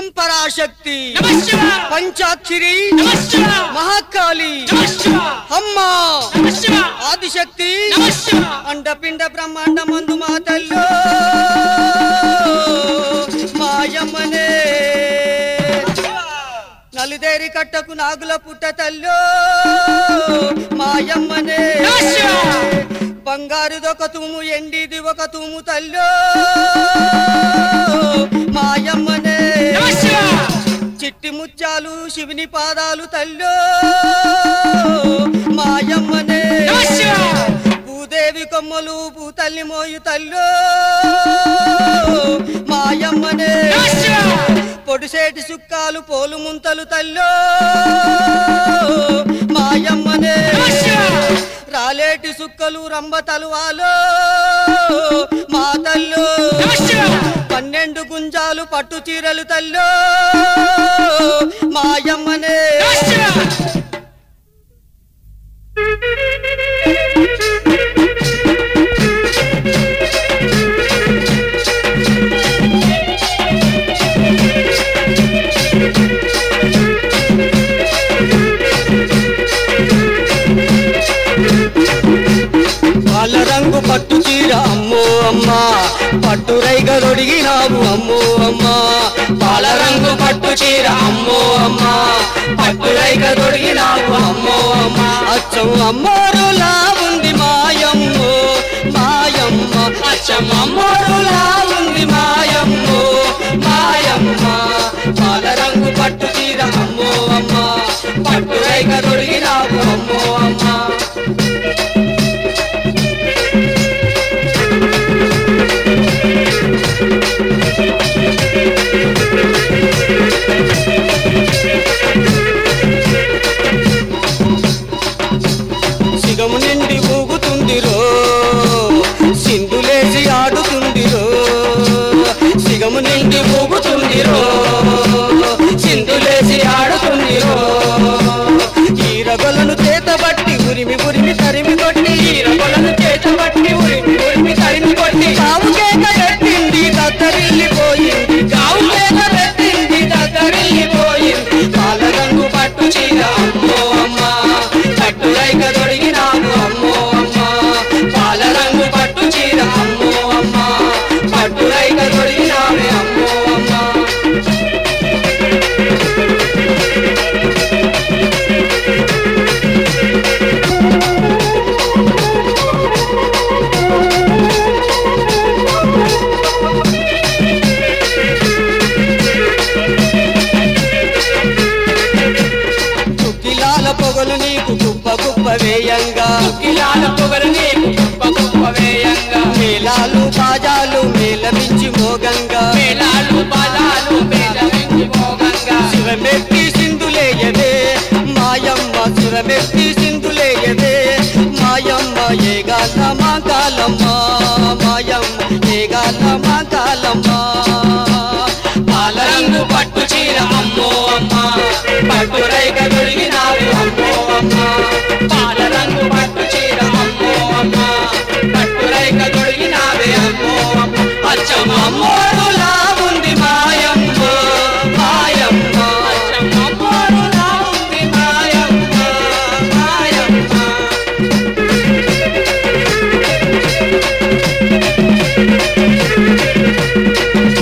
ఓం పరాశక్తి నమః శివాయ పంచాక్షరి నమః శివాయ మహాకాళి నమః శివాయ అమ్మా నమః శివాయ ఆదిశక్తి నమః శివాయ అండపిండ బ్రహ్మాండ మందు మా తల్లో మాయమ్మనే నలుదేరి కట్టకు నాగుల పుట్ట తల్లో మాయమ్మనే నమః శివాయ. బంగారుదొక తూము ఎండిది ఒక తూము తల్లో మాయమ్మనే నమః శివాయ చిట్టి ముత్యాలు శివుని పాదాలు తల్లో మాయమ్మనే నమః శివాయ. భూదేవి కొమ్మలు భూతల్లి మోయు తల్లో మాయమ్మనే నమః శివాయ. పొడిసేటి సుక్కాలు పోలు ముంతలు తల్లో మాయమ్మనే నమః శివాయ. రాలేటి సుక్కలు రంబ తలువాలో మా తల్లో నమః శివాయ. పన్నెండు గుంజాలు పట్టు చీరలు తల్లో మాయమ్మనే నమః శివాయ. వాళ్ళ రంగు పట్టు చీర అమ్మో అమ్మా పట్టు రైగ దొడిగినావు అమ్మో అమ్మా పాల రంగు పట్టు చీర అమ్మో అమ్మా పట్టు రైగ దొడిగినావు అమ్మో అమ్మా అచ్చం అమ్మోరులా ఉంది మాయమ్మో మాయమ్మ అచ్చం అమ్మోరులా ఉంది మాయమ్మో మాయమ్మ పాల రంగు పట్టు చీర అమ్మో అమ్మా పట్టు రైగ దొడిగినావు అమ్మో అమ్మా సిగము నిండి ఊగుతుందిరో సింధులేసి ఆడుతుందిరో సిగము నిండి ఊగుతుందిరో సింధులేసి ఆడుతుందిరో ఈరగొలను చేతబట్టి ఉరిమి ఉరిమి తరిమి కొట్టి ఈరగొలను చేతబట్టి ఉరిమి ఉరిమి తరిమి కొట్టి కావు కేక పెట్టింది దద్దరిల్లిపోయింది కావు కేక పెట్టింది దద్దరిల్లిపోయింది పాల రంగు పట్టు చీర అమ్మో అమ్మా పట్టు రైక దొడిగినాము అమ్మో అమ్మా పాల రంగు పట్టు చీర అమ్మో అమ్మా పట్టు రైక దొడిగినామే అమ్మో అమ్మా తుక్కిలాల పొగలు నీకు కుప్ప కుప్ప వేయంగా కిలాల పొగలు నీకు గొప్ప గొప్ప వేయంగా మేళాలు బాజాలు మేళమించి మోగంగా మేళాలు బాలాలు మేళవించి మోగంగా శివమెత్తి సింధులేయదే మాయమ్మ శివమెత్తి సింధులేయదే మాయమ్మ ఏగాల మా కాలమ్మ మాయమ్మ ఏగాల మా కాలమ్మ పాల రంగు పట్టు చీర అమ్మో అమ్మ పట్టు రైక దొరికినావు అమ్మో అమ్మ పాల రంగు పట్టు చీర అమ్మో అమ్మ పట్టు రైక దొరికినావే అమ్మో అమ్మ అచ్చమ్మ అమ్మోడులా ఉంది మాయమ్మ మాయమ్మ అచ్చమ్మ అమ్మోరులా ఉంది మాయమ్మ మాయమ్మ ఆ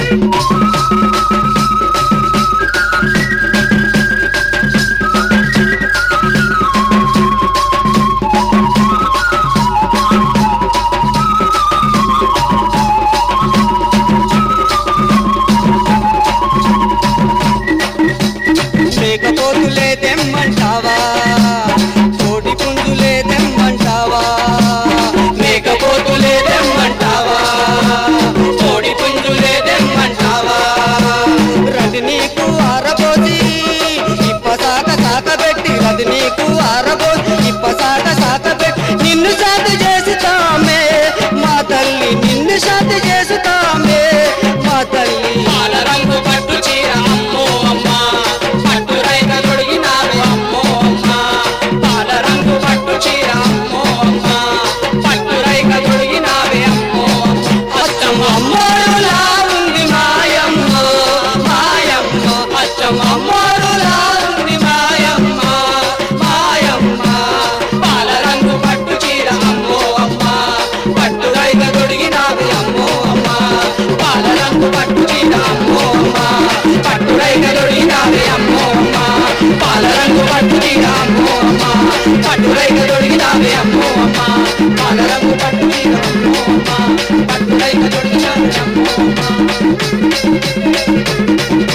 చీర అమ్మో అమ్మ పట్టు రైక తొడిగినావే అమ్మో అమ్మ పాల రంగు పట్టు చీర అమ్మో అమ్మ పట్టు రైక తొడిగినావే అమ్మో అమ్మ